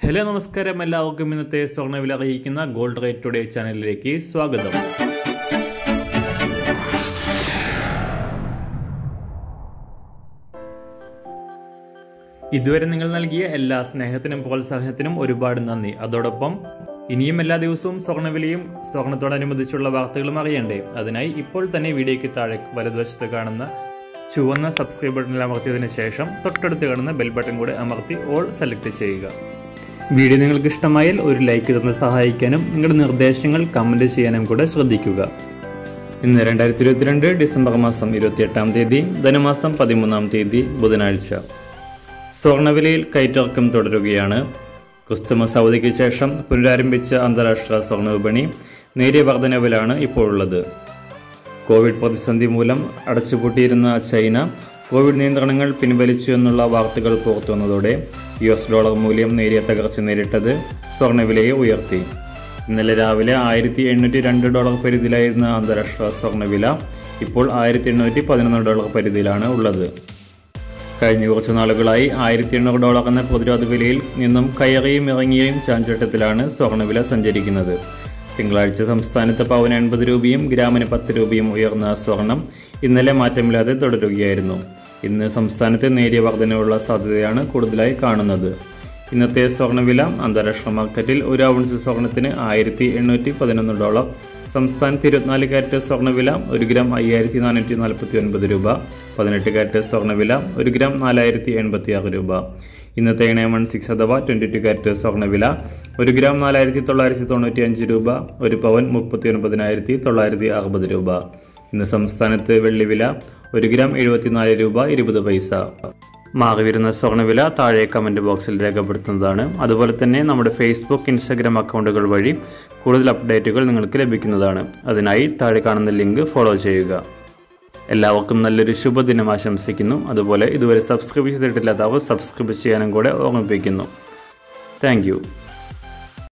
hello നമസ്കാരം എല്ലാവർക്കും ഇന്നത്തെ സ്വർണ്ണവില അറിയിക്കുന്ന ഗോൾഡ് റേറ്റ് ടുഡേ ചാനലിലേക്ക് സ്വാഗതം ഇതുവരെ നിങ്ങൾ നൽകിയ എല്ലാ സ്നേഹത്തിനും പ്രോത്സാഹനത്തിനും ഒരുപാട് നന്ദി അതോടൊപ്പം ഇനിയും എല്ലാ ദിവസവും സ്വർണ്ണവിലയും സ്വർണത്തോടനുബന്ധിച്ചുള്ള വാർത്തകളും അറിയണ്ടേ അതിനായി ഇപ്പോൾ തന്നെ വീഡിയോയ്ക്ക് താഴെ വലതുവശത്ത് കാണുന്ന ചുവന്ന സബ്സ്ക്രൈബ് ബട്ടണിൽ അമർത്തിയതിനു ശേഷം തൊട്ടടുത്ത് കാണുന്ന ബെൽ ബട്ടൺ കൂടെ അമർത്തി ഓൾ സെലക്ട് ചെയ്യുക വീഡിയോ നിങ്ങൾക്ക് ഇഷ്ടമായാൽ ഒരു ലൈക്ക് തന്ന് സഹായിക്കാനും നിങ്ങളുടെ നിർദ്ദേശങ്ങൾ കമൻറ്റ് ചെയ്യാനും കൂടെ ശ്രദ്ധിക്കുക ഇന്ന് രണ്ടായിരത്തി ഇരുപത്തിരണ്ട് ഡിസംബർ മാസം ഇരുപത്തിയെട്ടാം തീയതി ധനുമാസം പതിമൂന്നാം തീയതി ബുധനാഴ്ച സ്വർണ്ണവിലയിൽ കയറ്റിറക്കം തുടരുകയാണ് ക്രിസ്തുമസ് അവധിക്ക് ശേഷം പുനരാരംഭിച്ച അന്താരാഷ്ട്ര സ്വർണ്ണ വിപണി നേരിയ വർധനവിലാണ് ഇപ്പോഴുള്ളത് കോവിഡ് പ്രതിസന്ധി മൂലം അടച്ചുപൂട്ടിയിരുന്ന ചൈന കോവിഡ് നിയന്ത്രണങ്ങൾ പിൻവലിച്ചു എന്നുള്ള വാർത്തകൾ പുറത്തുവന്നതോടെ യു എസ് ഡോളർ മൂല്യം നേരിയ തകർച്ച നേരിട്ടത് സ്വർണ്ണവിലയെ ഉയർത്തി ഇന്നലെ രാവിലെ ആയിരത്തി എണ്ണൂറ്റി രണ്ട് ഡോളർ പരിധിയിലായിരുന്ന അന്താരാഷ്ട്ര സ്വർണ്ണവില ഇപ്പോൾ ആയിരത്തി എണ്ണൂറ്റി പതിനൊന്ന് ഡോളർ പരിധിയിലാണ് ഉള്ളത് കഴിഞ്ഞ കുറച്ച് നാളുകളായി ആയിരത്തി എണ്ണൂറ് ഡോളർ എന്ന പ്രതിരോധ വിലയിൽ നിന്നും കയറിയും ഇറങ്ങിയും ചാഞ്ചട്ടത്തിലാണ് സ്വർണ്ണവില സഞ്ചരിക്കുന്നത് തിങ്കളാഴ്ച സംസ്ഥാനത്ത് പവന് എൺപത് രൂപയും ഗ്രാമിന് പത്ത് രൂപയും ഉയർന്ന സ്വർണം ഇന്നലെ മാറ്റമില്ലാതെ തുടരുകയായിരുന്നു ഇന്ന് സംസ്ഥാനത്ത് നേരിയ വർധനയുള്ള സാധ്യതയാണ് കൂടുതലായി കാണുന്നത് ഇന്നത്തെ സ്വർണ്ണവില അന്താരാഷ്ട്ര മാർക്കറ്റിൽ ഒരു ഔൺസ് സ്വർണത്തിന് ആയിരത്തി എണ്ണൂറ്റി പതിനൊന്ന് ഡോളർ സംസ്ഥാനത്ത് ഇരുപത്തിനാല് കാരറ്റ് സ്വർണ്ണവില ഒരു ഗ്രാം അയ്യായിരത്തി നാനൂറ്റി നാൽപ്പത്തി ഒൻപത് രൂപ പതിനെട്ട് കാരറ്റ് സ്വർണ്ണവില ഒരു ഗ്രാം നാലായിരത്തി എൺപത്തി ആറ് രൂപ ഇന്നത്തെ നയൻ വൺ സിക്സ് അഥവാ ട്വൻറ്റി ടു കാരറ്റ് സ്വർണ്ണവില ഒരു ഗ്രാം നാലായിരത്തി തൊള്ളായിരത്തി തൊണ്ണൂറ്റി അഞ്ച് രൂപ ഒരു പവൻ മുപ്പത്തി ഒൻപതിനായിരത്തി തൊള്ളായിരത്തി അറുപത് രൂപ ഇന്ന് സംസ്ഥാനത്ത് വെള്ളിവില ഒരു ഗ്രാം എഴുപത്തിനാല് രൂപ ഇരുപത് പൈസ മാറി വരുന്ന സ്വർണ്ണവില താഴെ കമൻറ്റ് ബോക്സിൽ രേഖപ്പെടുത്തുന്നതാണ് അതുപോലെ തന്നെ നമ്മുടെ ഫേസ്ബുക്ക് ഇൻസ്റ്റാഗ്രാം അക്കൗണ്ടുകൾ വഴി കൂടുതൽ അപ്ഡേറ്റുകൾ നിങ്ങൾക്ക് ലഭിക്കുന്നതാണ് അതിനായി താഴെ കാണുന്ന ലിങ്ക് ഫോളോ ചെയ്യുക എല്ലാവർക്കും നല്ലൊരു ശുഭദിനം ആശംസിക്കുന്നു അതുപോലെ ഇതുവരെ സബ്സ്ക്രൈബ് ചെയ്തിട്ടില്ലാത്തവർ സബ്സ്ക്രൈബ് ചെയ്യാനും കൂടെ ഓർമ്മിപ്പിക്കുന്നു താങ്ക്